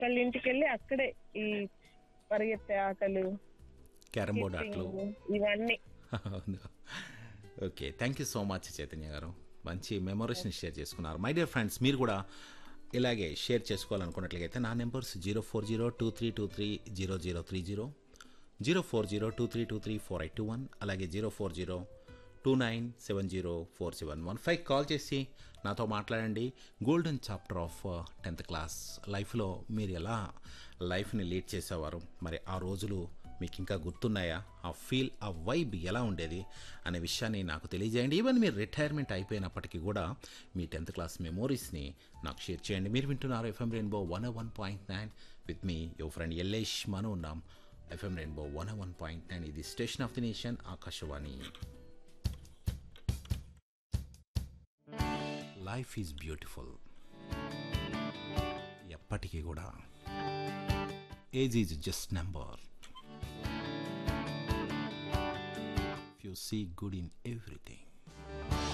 ఒకళ్ళ ఇంటికి వెళ్ళి అక్కడే ఈ పరిగెత్తే ఆటలు క్యారమ్ బోర్డ్ ఆటలు skipping, ఇవన్నీ అవును okay thank you so much Chaitanya garu మంచి మెమొరీస్ని షేర్ చేసుకున్నారు మై డియర్ ఫ్రెండ్స్ మీరు కూడా ఇలాగే షేర్ చేసుకోవాలనుకున్నట్లయితే నా numbers zero four zero two three two three zero zero three zero zero four zero two three two three four eight two one అలాగే zero four zero two nine seven zero four seven one five call చేసి నాతో మాట్లాడండి golden chapter of tenth class లైఫ్లో మీరు ఎలా లైఫ్ని lead చేసేవారు మరి ఆ రోజులు మీకు ఇంకా గుర్తున్నాయా ఆ ఫీల్ ఆ వైబ్ ఎలా ఉండేది అనే విషయాన్ని నాకు తెలియజేయండి ఈవెన్ మీరు రిటైర్మెంట్ అయిపోయినప్పటికీ కూడా మీ టెన్త్ క్లాస్ మెమోరీస్ని నాకు షేర్ చేయండి మీరు వింటున్నారు FM rainbow one one point nine with మీ యువర్ ఫ్రెండ్ ఎల్లేష్ మనం ఉన్నాం FM rainbow one one point nine ఇది station of the nation Akashvani life is beautiful ఎప్పటికీ కూడా age is just number you see good in everything